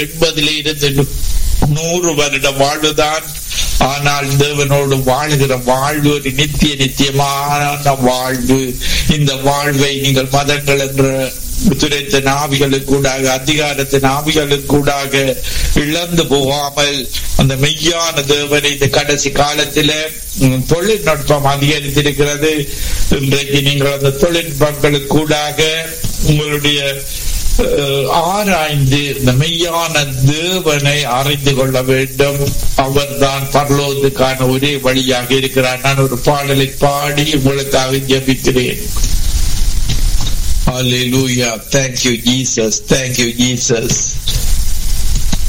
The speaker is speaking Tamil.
எண்பதிலே இருந்து நூறு வருட வாழ்வுதான் ஆனால் தேவனோடு வாழ்கிற வாழ்வு ஒரு நித்திய நித்தியமான வாழ்வு இந்த வாழ்வை நீங்கள் மதங்கள் என்ற துரைத்த நாவிகளுக்கூடாக அதிகாரத்தின் ஆவிகளுக்கூடாக இழந்து போகாமல் அந்த மெய்யான தேவனை இந்த கடைசி காலத்தில தொழில்நுட்பம் அதிகரித்திருக்கிறது இன்றைக்கு நீங்கள் அந்த தொழில்நுட்பங்களுக்கூடாக உங்களுடைய ஆராய்ந்து இந்த மெய்யான தேவனை அறிந்து கொள்ள வேண்டும் அவர்தான் பரலோகத்துக்கான ஒரே வழியாக இருக்கிறார் நான் ஒரு பாடலை பாடி உங்களுக்காக ஜபிக்கிறேன் Hallelujah. Thank you, Jesus. Thank you, Jesus.